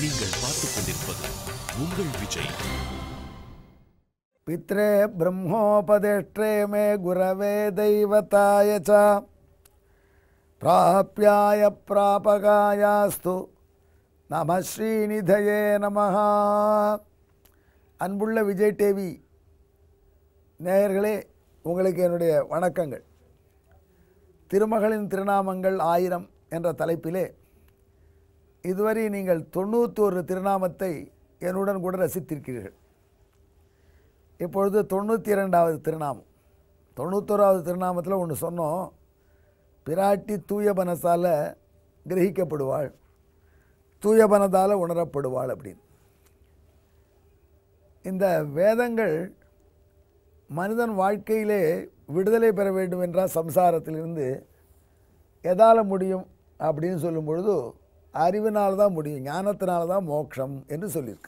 நீங்கள் பார்த்துக் கொண்டிருப்பது உங்கள் விஜய் पित्रे ब्रह्मोपदेष्ट्रे मे गुरवे दैवताय च प्राप्याय प्रापकायास्तु நம ஸ்ரீநிதயே நமஹ அன்புள்ள விஜய் டிவி நேயர்களே உங்களுக்கு என்னுடைய வணக்கங்கள் திருமகளின் திருநாமங்கள் ஆயிரம் என்ற தலைப்பிலே இதுவரை நீங்கள் தொண்ணூத்தோரு திருநாமத்தை என்னுடன் கூட ரசித்திருக்கிறீர்கள் இப்பொழுது தொண்ணூற்றி இரண்டாவது திருநாமம் தொண்ணூத்தோராவது திருநாமத்தில் ஒன்று சொன்னோம் பிராட்டி தூய மனசால் கிரகிக்கப்படுவாள் தூய மனதால் உணரப்படுவாள் அப்படின்னு இந்த வேதங்கள் மனிதன் வாழ்க்கையிலே விடுதலை பெற வேண்டும் என்றால் சம்சாரத்திலிருந்து எதால் முடியும் அப்படின்னு சொல்லும் பொழுது அறிவினால் தான் முடியும் ஞானத்தினால தான் மோட்சம் என்று சொல்லியிருக்கு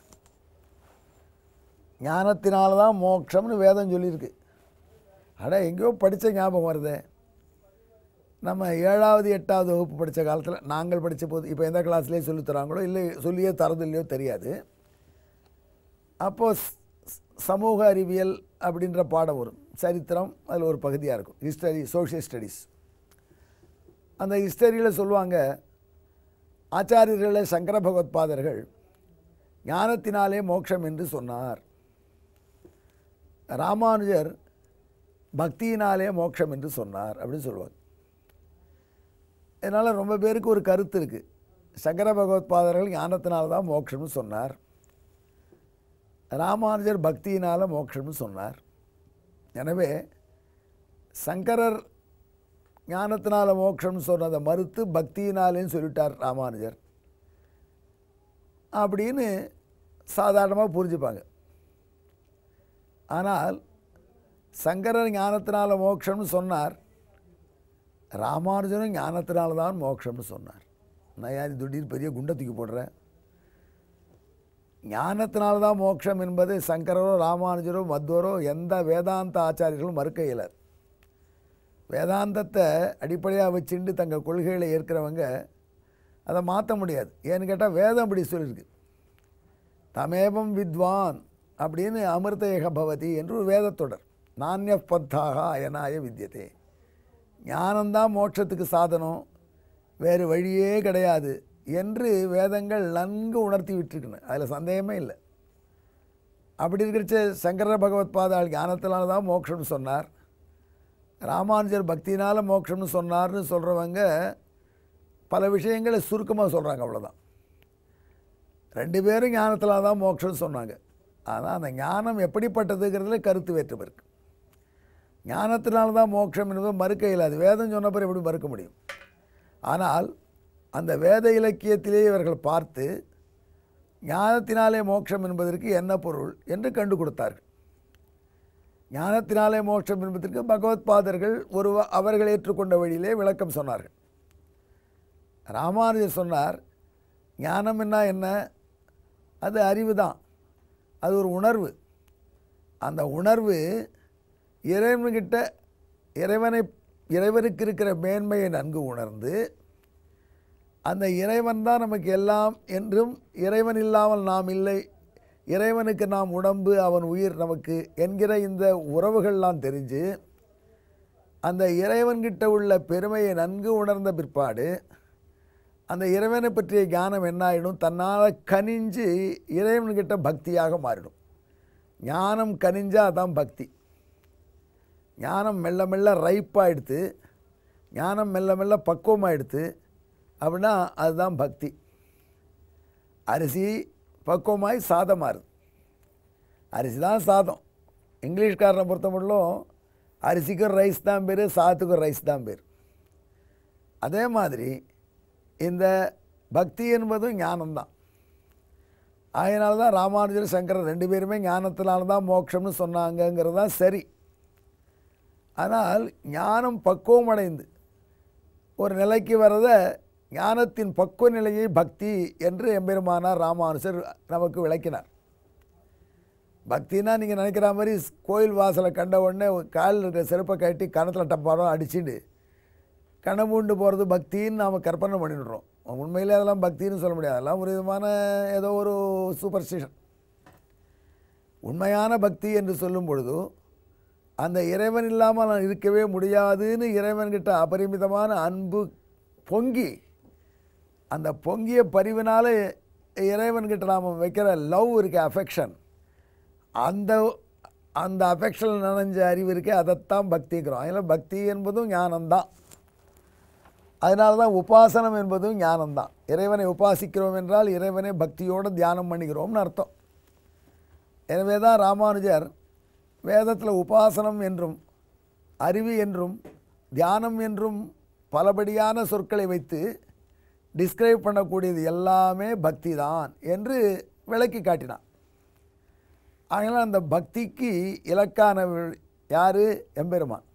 ஞானத்தினால தான் மோட்சம்னு வேதம் சொல்லியிருக்கு அட எங்கேயோ படித்த ஞாபகம் வருதே நம்ம ஏழாவது எட்டாவது வகுப்பு படித்த காலத்தில் நாங்கள் படித்த போது இப்போ எந்த கிளாஸ்லேயே சொல்லித் தராங்களோ இல்லை சொல்லியே தரது இல்லையோ தெரியாது அப்போது சமூக அறிவியல் அப்படின்ற பாடம் வரும் சரித்திரம் அதில் ஒரு பகுதியாக இருக்கும் ஹிஸ்டரி சோஷியல் ஸ்டடீஸ் அந்த ஹிஸ்டரியில் சொல்லுவாங்க ஆச்சாரியர்களே சங்கர பகவத்பாதர்கள் ஞானத்தினாலே மோட்சம் என்று சொன்னார் ராமானுஜர் பக்தியினாலே மோட்சம் என்று சொன்னார் அப்படின்னு சொல்லுவாங்க இதனால் ரொம்ப பேருக்கு ஒரு கருத்து இருக்குது சங்கர பகவத்பாதர்கள் ஞானத்தினால தான் மோட்சம்னு சொன்னார் ராமானுஜர் பக்தியினால் மோட்சம்னு சொன்னார் எனவே சங்கரர் ஞானத்தினால மோட்சம்னு சொன்னதை மறுத்து பக்தியினாலேன்னு சொல்லிட்டார் ராமானுஜர் அப்படின்னு சாதாரணமாக புரிஞ்சுப்பாங்க ஆனால் சங்கரர் ஞானத்தினால மோட்சம்னு சொன்னார் ராமானுஜனும் ஞானத்தினால தான் மோட்சம்னு சொன்னார் நான் யார் திடீர்னு பெரிய குண்டத்துக்கு போடுறேன் ஞானத்தினால தான் மோட்சம் என்பது சங்கரரோ ராமானுஜரோ மத்வரோ எந்த வேதாந்த ஆச்சாரியர்களும் மறுக்க இயலாது வேதாந்தத்தை அடிப்படையாக வச்சுட்டு தங்கள் கொள்கைகளை ஏற்கிறவங்க அதை மாற்ற முடியாது ஏன்னு கேட்டால் வேதம் அப்படி சொல்லியிருக்கு தமேவம் வித்வான் அப்படின்னு அமிர்த ஏக பவதி என்று ஒரு வேதத்தொடர் நானிய பத்தாக அயனாய வித்தியதே ஞானந்தான் மோட்சத்துக்கு சாதனம் வேறு வழியே கிடையாது என்று வேதங்கள் நன்கு உணர்த்தி விட்டுருக்குன்னு அதில் சந்தேகமே இல்லை அப்படி இருக்கிறச்ச சங்கர பகவத்பாதாள் ஞானத்தினால தான் மோட்சம்னு சொன்னார் ராமானுஜர் பக்தினால் மோட்சம்னு சொன்னார்னு சொல்கிறவங்க பல விஷயங்களை சுருக்கமாக சொல்கிறாங்க அவ்வளோதான் ரெண்டு பேரும் ஞானத்தில் தான் மோட்சம்னு சொன்னாங்க ஆனால் அந்த ஞானம் எப்படிப்பட்டதுங்கிறதுல கருத்து வேற்றுமை இருக்குது ஞானத்தினால தான் மோட்சம் என்பது மறுக்க இயலாது வேதம் சொன்ன பிறகு எப்படி மறுக்க முடியும் ஆனால் அந்த வேத இலக்கியத்திலே இவர்கள் பார்த்து ஞானத்தினாலே மோட்சம் என்பதற்கு என்ன பொருள் என்று கண்டு கொடுத்தார்கள் ஞானத்தினாலே மோட்சம் என்பதற்கு பகவத்பாதர்கள் ஒரு அவர்கள் ஏற்றுக்கொண்ட வழியிலே விளக்கம் சொன்னார்கள் ராமானுஜர் சொன்னார் ஞானம்னா என்ன அது அறிவு தான் அது ஒரு உணர்வு அந்த உணர்வு இறைவன்கிட்ட இறைவனை இறைவனுக்கு இருக்கிற மேன்மையை நன்கு உணர்ந்து அந்த இறைவன் தான் நமக்கு எல்லாம் என்றும் இறைவன் இல்லாமல் நாம் இல்லை இறைவனுக்கு நாம் உடம்பு அவன் உயிர் நமக்கு என்கிற இந்த உறவுகள்லாம் தெரிஞ்சு அந்த இறைவன்கிட்ட உள்ள பெருமையை நன்கு உணர்ந்த பிற்பாடு அந்த இறைவனை பற்றிய ஞானம் என்ன ஆகிடும் தன்னால் கனிஞ்சு இறைவன்கிட்ட பக்தியாக மாறிடும் ஞானம் கனிஞ்சால் அதான் பக்தி ஞானம் மெல்ல மெல்ல ரைப்பாக எடுத்து ஞானம் மெல்ல மெல்ல பக்குவமாக எடுத்து அப்படின்னா அதுதான் பக்தி அரிசி பக்குவமாய் சாதம் மாறுது அரிசி தான் சாதம் இங்கிலீஷ்காரனை பொறுத்த மட்டும் அரிசிக்கும் ரைஸ் தான் பேர் சாதத்துக்கும் ரைஸ் தான் பேர் அதே மாதிரி இந்த பக்தி என்பதும் ஞானம்தான் அதனால தான் ராமானுஜர் சங்கரர் ரெண்டு பேருமே ஞானத்தினால தான் மோட்சம்னு சொன்னாங்கங்கிறது தான் சரி ஆனால் ஞானம் பக்குவம் அடைந்து ஒரு நிலைக்கு வரதை ஞானத்தின் பக்குவ நிலையை பக்தி என்று எம்பெருமானார் ராமானுஜர் நமக்கு விளக்கினார் பக்தினா நீங்கள் நினைக்கிற மாதிரி கோயில் வாசலை கண்ட உடனே காலில் இருக்கிற செருப்பை கட்டி கணத்தில் டப்பாரம் அடிச்சுட்டு கண்ணை மூண்டு போகிறது பக்தின்னு நாம் கற்பனை பண்ணிடுறோம் உண்மையிலே அதெல்லாம் பக்தின்னு சொல்ல முடியாது அதெல்லாம் ஒரு விதமான ஏதோ ஒரு சூப்பர்ஸ்டிஷன் உண்மையான பக்தி என்று சொல்லும் பொழுது அந்த இறைவன் இல்லாமல் நான் இருக்கவே முடியாதுன்னு இறைவன்கிட்ட அபரிமிதமான அன்பு பொங்கி அந்த பொங்கிய பரிவினால இறைவன்கிட்ட நாம் வைக்கிற லவ் இருக்க அஃபெக்ஷன் அந்த அந்த அஃபெக்ஷன் நனைஞ்ச அறிவு இருக்கே அதைத்தான் பக்திங்கிறோம் அதில் பக்தி என்பதும் ஞானம்தான் அதனால தான் உபாசனம் என்பதும் ஞானம்தான் இறைவனை உபாசிக்கிறோம் என்றால் இறைவனை பக்தியோடு தியானம் பண்ணிக்கிறோம்னு அர்த்தம் எனவே தான் ராமானுஜர் வேதத்தில் உபாசனம் என்றும் அறிவு என்றும் தியானம் என்றும் பலபடியான சொற்களை வைத்து டிஸ்கிரைப் பண்ணக்கூடியது எல்லாமே பக்தி தான் என்று விளக்கி காட்டினான் அதனால் அந்த பக்திக்கு இலக்கான யார் எம்பெருமான்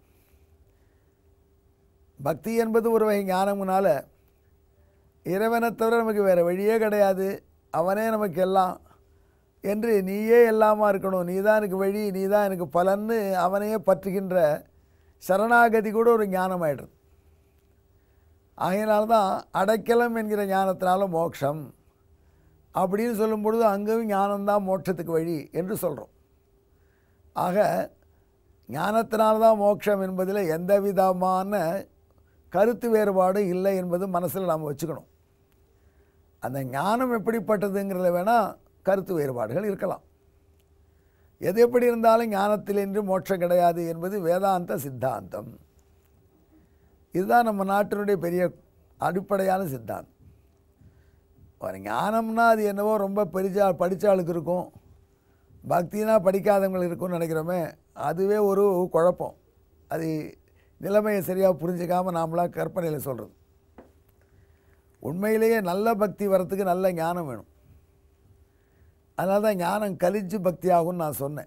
பக்தி என்பது ஒரு வகை ஞானம்னால இறைவனை தவிர நமக்கு வேறு வழியே கிடையாது அவனே நமக்கு எல்லாம் என்று நீயே எல்லாமா இருக்கணும் நீ தான் எனக்கு வழி நீ தான் எனக்கு பலன்னு அவனையே பற்றுகின்ற சரணாகதி கூட ஒரு ஞானம் ஆயிடுறது ஆகையினால்தான் அடைக்கலம் என்கிற ஞானத்தினால மோட்சம் அப்படின்னு சொல்லும் பொழுது அங்கேயும் ஞானம்தான் மோட்சத்துக்கு வழி என்று சொல்கிறோம் ஆக ஞானத்தினால்தான் மோட்சம் என்பதில் எந்த விதமான கருத்து வேறுபாடும் இல்லை என்பது மனசில் நாம் வச்சுக்கணும் அந்த ஞானம் எப்படிப்பட்டதுங்கிறத வேணால் கருத்து வேறுபாடுகள் இருக்கலாம் எது எப்படி இருந்தாலும் ஞானத்திலின்றி மோட்சம் கிடையாது என்பது வேதாந்த சித்தாந்தம் இதுதான் நம்ம நாட்டினுடைய பெரிய அடிப்படையான சித்தாந்தம் ஒரு ஞானம்னா அது என்னவோ ரொம்ப பெரிச்சா படித்த ஆளுக்கு இருக்கும் பக்தினா படிக்காதவங்களுக்கு இருக்கும்னு நினைக்கிறோமே அதுவே ஒரு குழப்பம் அது நிலைமையை சரியாக புரிஞ்சுக்காமல் நாமளாக கற்பனையில் சொல்கிறது உண்மையிலேயே நல்ல பக்தி வரத்துக்கு நல்ல ஞானம் வேணும் அதனால தான் ஞானம் கலிஞ்சு பக்தி ஆகும்னு நான் சொன்னேன்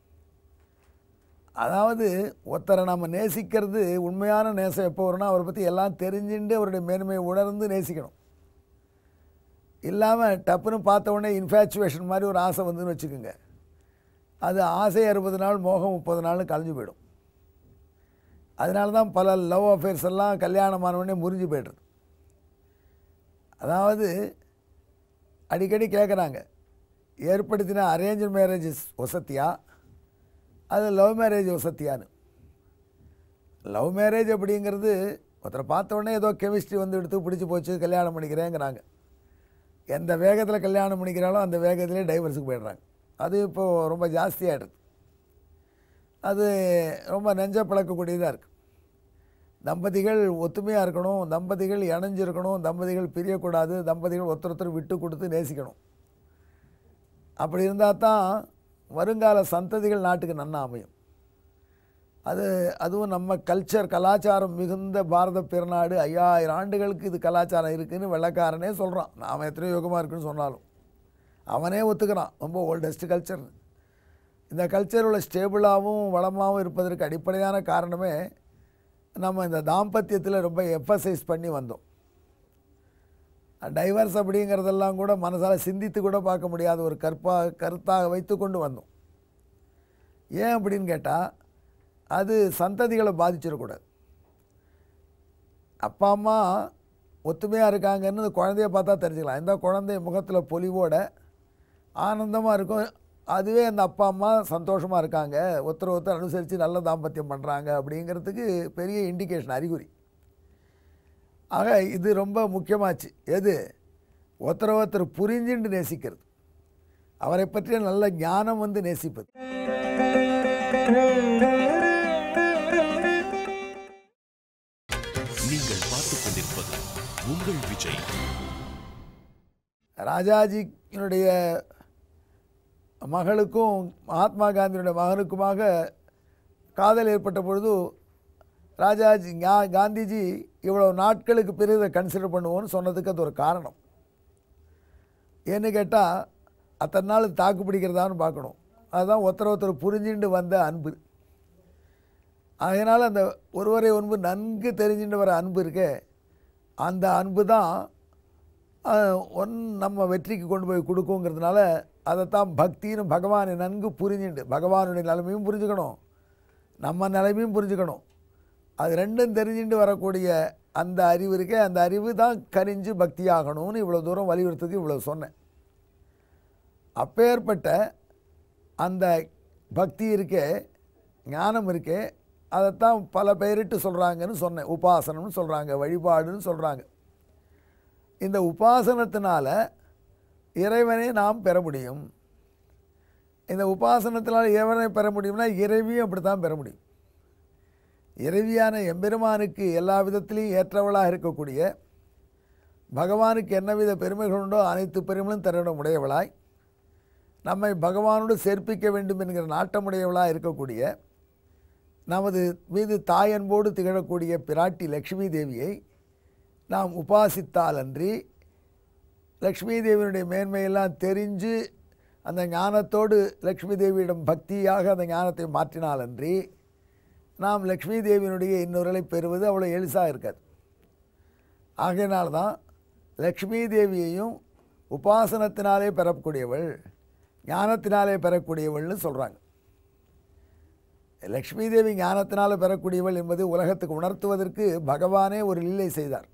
அதாவது ஒருத்தரை நம்ம நேசிக்கிறது உண்மையான நேசம் எப்போ வரும்னா அவரை பற்றி எல்லாம் தெரிஞ்சுட்டு அவருடைய மேன்மையை உணர்ந்து நேசிக்கணும் இல்லாமல் டப்புன்னு பார்த்த உடனே இன்ஃபேச்சுவேஷன் மாதிரி ஒரு ஆசை வந்துன்னு வச்சுக்கோங்க அது ஆசை அறுபது நாள் மோகம் முப்பது நாள்னு கலைஞ்சு போயிடும் அதனால தான் பல லவ் அஃபேர்ஸ் எல்லாம் கல்யாணமான உடனே முறிஞ்சு போய்டுறது அதாவது அடிக்கடி கேட்குறாங்க ஏற்படுத்தின அரேஞ்ச் மேரேஜஸ் வசத்தியா அது லவ் மேரேஜ் வசத்தியான்னு லவ் மேரேஜ் அப்படிங்கிறது ஒருத்தரை பார்த்த உடனே ஏதோ கெமிஸ்ட்ரி வந்து எடுத்து பிடிச்சி போச்சு கல்யாணம் பண்ணிக்கிறேங்கிறாங்க எந்த வேகத்தில் கல்யாணம் பண்ணிக்கிறாலும் அந்த வேகத்திலே டைவர்ஸுக்கு போயிடுறாங்க அது இப்போது ரொம்ப ஜாஸ்தியாகிடுது அது ரொம்ப நெஞ்ச பழக்கக்கூடியதாக இருக்குது தம்பதிகள் ஒத்துமையாக இருக்கணும் தம்பதிகள் இணைஞ்சிருக்கணும் தம்பதிகள் பிரியக்கூடாது தம்பதிகள் ஒருத்தர் ஒருத்தர் விட்டு கொடுத்து நேசிக்கணும் அப்படி இருந்தால் தான் வருங்கால சந்ததிகள் நாட்டுக்கு நன்னா அமையும் அது அதுவும் நம்ம கல்ச்சர் கலாச்சாரம் மிகுந்த பாரத பெருநாடு ஐயாயிரம் ஆண்டுகளுக்கு இது கலாச்சாரம் இருக்குதுன்னு வெள்ளக்காரனே சொல்கிறான் நாம் எத்தனையோ யுகமாக இருக்குன்னு சொன்னாலும் அவனே ஒத்துக்கிறான் ரொம்ப ஓல்டஸ்ட் கல்ச்சர் இந்த கல்ச்சர் உள்ள ஸ்டேபிளாகவும் வளமாகவும் இருப்பதற்கு அடிப்படையான காரணமே நம்ம இந்த தாம்பத்தியத்தில் ரொம்ப எஃபசைஸ் பண்ணி வந்தோம் டைவர்ஸ் அப்படிங்கிறதெல்லாம் கூட மனசால் சிந்தித்து கூட பார்க்க முடியாத ஒரு கற்பாக கருத்தாக வைத்து கொண்டு வந்தோம் ஏன் அப்படின்னு கேட்டால் அது சந்ததிகளை பாதிச்சிடக்கூடாது அப்பா அம்மா ஒத்துமையாக இருக்காங்கன்னு இந்த குழந்தைய பார்த்தா தெரிஞ்சுக்கலாம் இந்த குழந்தை முகத்தில் பொலிவோட ஆனந்தமாக இருக்கும் அதுவே அந்த அப்பா அம்மா சந்தோஷமாக இருக்காங்க ஒருத்தர் ஒருத்தர் அனுசரித்து நல்ல தாம்பத்தியம் பண்ணுறாங்க அப்படிங்கிறதுக்கு பெரிய இண்டிகேஷன் அறிகுறி ஆக இது ரொம்ப முக்கியமாச்சு எது ஒருத்தர் ஒருத்தர் புரிஞ்சுண்டு நேசிக்கிறது அவரை பற்றிய நல்ல ஞானம் வந்து நேசிப்பது நீங்கள் பார்த்துக் கொண்டிருப்பது உங்கள் விஜய் ராஜாஜியினுடைய மகளுக்கும் மகாத்மா காந்தியினுடைய மகனுக்குமாக காதல் ஏற்பட்ட பொழுது ராஜாஜி கா- காந்திஜி இவ்வளோ நாட்களுக்கு பிறகு இதை கன்சிடர் பண்ணுவோன்னு சொன்னதுக்கு அது ஒரு காரணம் ஏன்னு கேட்டால் அத்தனை நாள் தாக்கு பிடிக்கிறதான்னு பார்க்கணும் அதுதான் ஒருத்தர் ஒருத்தர் புரிஞ்சுண்டு வந்த அன்பு அதனால் அந்த ஒருவரை ஒன்பு நன்கு தெரிஞ்சுட்டு வர அன்பு இருக்கே அந்த அன்பு தான் அஹ், ஒன் நம்ம வெற்றிக்கு கொண்டு போய் கொடுக்குங்கிறதுனால அதைத்தான் பக்தின்னு பகவானை நன்கு புரிஞ்சுண்டு பகவானுடைய நிலைமையும் புரிஞ்சுக்கணும் நம்ம நிலைமையும் புரிஞ்சுக்கணும் அது ரெண்டும் தெரிஞ்சுட்டு வரக்கூடிய அந்த அறிவு இருக்கே அந்த அறிவு தான் கனிஞ்சு பக்தியாகணும்னு இவ்வளோ தூரம் வலியுறுத்தது இவ்வளோ சொன்னேன் அப்பேற்பட்ட அந்த பக்தி இருக்கே ஞானம் இருக்கே அதைத்தான் பல பெயரிட்டு சொல்கிறாங்கன்னு சொன்னேன் உபாசனம்னு சொல்கிறாங்க வழிபாடுன்னு சொல்கிறாங்க இந்த உபாசனத்தினால இறைவனை நாம் பெற முடியும் இந்த உபாசனத்தினால் இறைவனை பெற முடியும்னா இறைவியும் அப்படி தான் பெற முடியும் இறைவியான எம்பெருமானுக்கு எல்லா விதத்திலையும் ஏற்றவளாக இருக்கக்கூடிய பகவானுக்கு என்னவித பெருமைகள் உண்டோ அனைத்து பெருமைகளும் தரணும் உடையவளாய் நம்மை பகவானோடு சேர்ப்பிக்க வேண்டும் என்கிற நாட்டமுடையவளாக இருக்கக்கூடிய நமது மீது தாயன்போடு திகழக்கூடிய பிராட்டி லக்ஷ்மி தேவியை நாம் உபாசித்தாலன்றி லக்ஷ்மி தேவியினுடைய மேன்மையெல்லாம் தெரிஞ்சு அந்த ஞானத்தோடு லக்ஷ்மி தேவியிடம் பக்தியாக அந்த ஞானத்தை மாற்றினாலன்றி நாம் லக்ஷ்மி தேவியினுடைய இன்னொருளை பெறுவது அவ்வளோ எளிசாக இருக்காது ஆகையினால்தான் லக்ஷ்மி தேவியையும் உபாசனத்தினாலே பெறக்கூடியவள் ஞானத்தினாலே பெறக்கூடியவள்னு சொல்கிறாங்க லக்ஷ்மி தேவி ஞானத்தினால பெறக்கூடியவள் என்பது உலகத்துக்கு உணர்த்துவதற்கு பகவானே ஒரு லீலை செய்தார்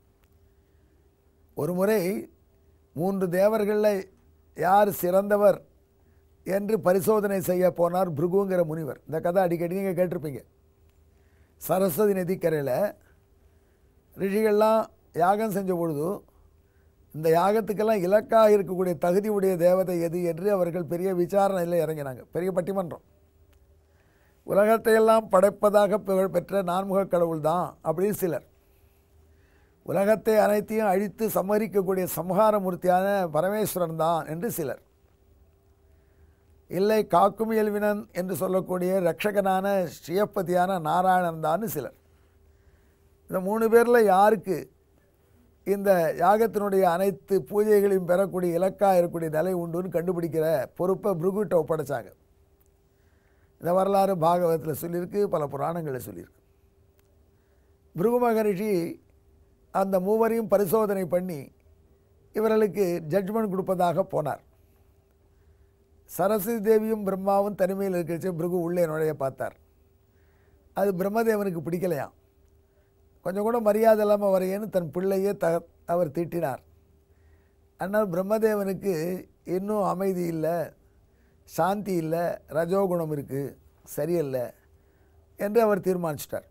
ஒரு முறை மூன்று தேவர்களில் யார் சிறந்தவர் என்று பரிசோதனை செய்ய போனார் பிருகுங்கிற முனிவர் இந்த கதை அடிக்கடி நீங்கள் கேட்டிருப்பீங்க சரஸ்வதி நதிக்கரையில் ரிஷிகள்லாம் யாகம் செஞ்ச பொழுது இந்த யாகத்துக்கெல்லாம் இலக்காக இருக்கக்கூடிய தகுதி உடைய தேவதை எது என்று அவர்கள் பெரிய விசாரணையில் இறங்கினாங்க பெரிய பட்டிமன்றம் உலகத்தையெல்லாம் படைப்பதாக புகழ் பெற்ற நான்முக கடவுள் தான் அப்படின்னு சிலர் உலகத்தை அனைத்தையும் அழித்து சம்மரிக்கக்கூடிய சம்ஹார மூர்த்தியான பரமேஸ்வரன் தான் என்று சிலர் இல்லை காக்கும் இயல்வினன் என்று சொல்லக்கூடிய ரட்சகனான ஸ்ரீயப்பதியான நாராயணன் தான் சிலர் இந்த மூணு பேரில் யாருக்கு இந்த யாகத்தினுடைய அனைத்து பூஜைகளையும் பெறக்கூடிய இலக்காக இருக்கக்கூடிய நிலை உண்டுன்னு கண்டுபிடிக்கிற பொறுப்பை பிருகுட்ட ஒப்படைச்சாங்க இந்த வரலாறு பாகவதத்தில் சொல்லியிருக்கு பல புராணங்களில் சொல்லியிருக்கு பிருகு மகரிஷி அந்த மூவரையும் பரிசோதனை பண்ணி இவர்களுக்கு ஜட்ஜ்மெண்ட் கொடுப்பதாக போனார் சரஸ்வதி தேவியும் பிரம்மாவும் தனிமையில் இருக்கிறச்சு பிருகு உள்ளே நுழைய பார்த்தார் அது பிரம்மதேவனுக்கு பிடிக்கலையாம் கொஞ்சம் கூட மரியாதை இல்லாமல் வரையேன்னு தன் பிள்ளையே த அவர் திட்டினார் ஆனால் பிரம்மதேவனுக்கு இன்னும் அமைதி இல்லை சாந்தி இல்லை ரஜோகுணம் இருக்குது சரியில்லை என்று அவர் தீர்மானிச்சிட்டார்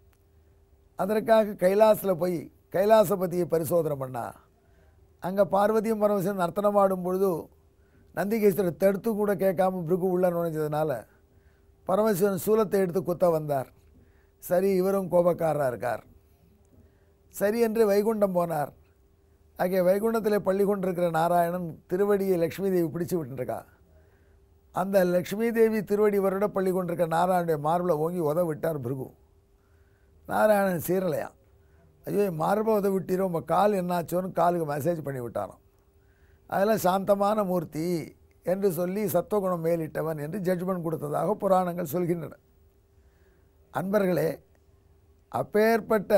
அதற்காக கைலாசில் போய் கைலாசபதியை பரிசோதனை பண்ணா அங்கே பார்வதியும் பரமசிவன் நர்த்தனம் ஆடும் பொழுது நந்திகேஸ்வரர் தடுத்து கூட கேட்காம பிருகு உள்ள நுழைஞ்சதுனால பரமசிவன் சூலத்தை எடுத்து குத்த வந்தார் சரி இவரும் கோபக்காரராக இருக்கார் சரி என்று வைகுண்டம் போனார் அங்கே வைகுண்டத்தில் பள்ளி கொண்டிருக்கிற நாராயணன் திருவடியை லக்ஷ்மி தேவி பிடிச்சு விட்டுருக்கா அந்த லக்ஷ்மி தேவி திருவடி வருட பள்ளி கொண்டிருக்க நாராயணுடைய மார்பில் ஓங்கி உத விட்டார் பிருகு நாராயணன் சீரலையா ஐயோ என் மார்பை உத விட்டீரோ உங்கள் கால் என்னாச்சோன்னு காலுக்கு மெசேஜ் பண்ணி விட்டாராம் அதெல்லாம் சாந்தமான மூர்த்தி என்று சொல்லி சத்துவகுணம் மேலிட்டவன் என்று ஜட்ஜ்மெண்ட் கொடுத்ததாக புராணங்கள் சொல்கின்றன அன்பர்களே அப்பேற்பட்ட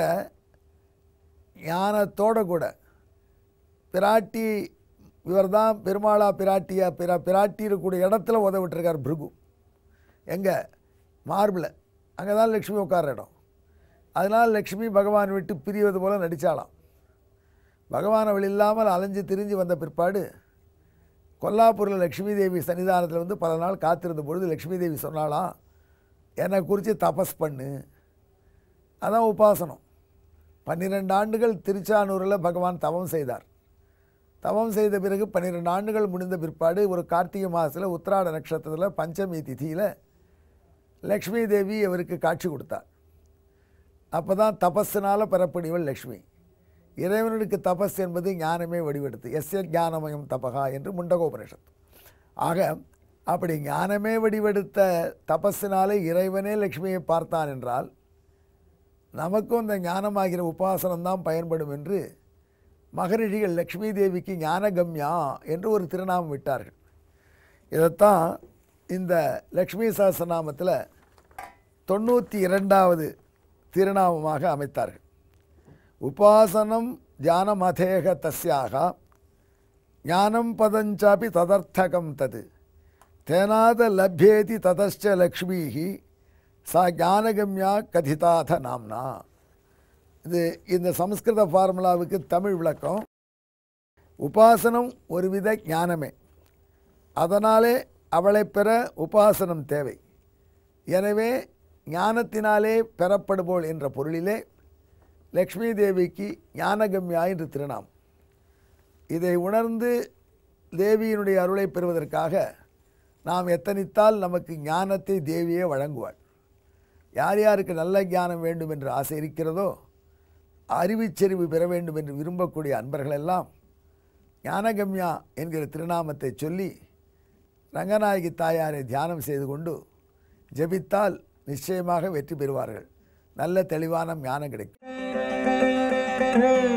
ஞானத்தோட கூட பிராட்டி இவர் தான் பெருமாளா பிராட்டியா பிரா பிராட்டி இருக்கக்கூடிய இடத்துல உத விட்டுருக்கார் பிருகு எங்கே மார்பில் அங்கே தான் லக்ஷ்மி உட்கார இடம் அதனால் லக்ஷ்மி பகவான் விட்டு பிரிவது போல் நடித்தாளாம் பகவான் அவள் இல்லாமல் அலைஞ்சு திரிஞ்சு வந்த பிற்பாடு கொல்லாப்பூரில் லக்ஷ்மி தேவி சன்னிதானத்தில் வந்து பல நாள் காத்திருந்த பொழுது லக்ஷ்மி தேவி சொன்னாலாம் என்னை குறித்து தபஸ் பண்ணு அதான் உபாசனம் பன்னிரெண்டு ஆண்டுகள் திருச்சானூரில் பகவான் தவம் செய்தார் தவம் செய்த பிறகு பன்னிரெண்டு ஆண்டுகள் முடிந்த பிற்பாடு ஒரு கார்த்திகை மாதத்தில் உத்திராட நட்சத்திரத்தில் பஞ்சமி திதியில் லக்ஷ்மி தேவி அவருக்கு காட்சி கொடுத்தார் அப்போ தான் தபஸினால் பெறக்கூடியவள் லக்ஷ்மி இறைவனுக்கு தபஸ் என்பது ஞானமே வடிவெடுத்து எஸ்ய ஞானமயம் தபகா என்று முண்டகோபனிஷத் ஆக அப்படி ஞானமே வடிவெடுத்த தபஸினாலே இறைவனே லக்ஷ்மியை பார்த்தான் என்றால் நமக்கும் இந்த ஞானமாகிற உபாசனம் தான் பயன்படும் என்று மகரிஷிகள் லக்ஷ்மி தேவிக்கு ஞானகம்யா என்று ஒரு திருநாமம் விட்டார்கள் இதைத்தான் இந்த லக்ஷ்மி சஹஸ்ரநாமத்தில் தொண்ணூற்றி இரண்டாவது திருநாமமாக அமைத்தார்கள் உபாசனம் தியானமதேக தஸ்யாக ஞானம் பதஞ்சாப்பி ததர்த்தகம் தது தேனாத லப்யேதி ததச்ச லக்ஷ்மீ சா ஞானகம்யா கதிதாத நாம்னா இது இந்த சமஸ்கிருத ஃபார்முலாவுக்கு தமிழ் விளக்கம் உபாசனம் ஒருவித ஞானமே அதனாலே அவளை பெற உபாசனம் தேவை எனவே ஞானத்தினாலே பெறப்படுபோள் என்ற பொருளிலே லக்ஷ்மி தேவிக்கு ஞானகம்யா என்று திருநாம் இதை உணர்ந்து தேவியினுடைய அருளை பெறுவதற்காக நாம் எத்தனித்தால் நமக்கு ஞானத்தை தேவியே வழங்குவாள் யார் யாருக்கு நல்ல ஞானம் வேண்டும் என்று ஆசை இருக்கிறதோ அறிவுச்செறிவு பெற வேண்டும் என்று விரும்பக்கூடிய அன்பர்களெல்லாம் ஞானகம்யா என்கிற திருநாமத்தை சொல்லி ரங்கநாயகி தாயாரை தியானம் செய்து கொண்டு ஜெபித்தால் நிச்சயமாக வெற்றி பெறுவார்கள் நல்ல தெளிவான ஞானம் கிடைக்கும்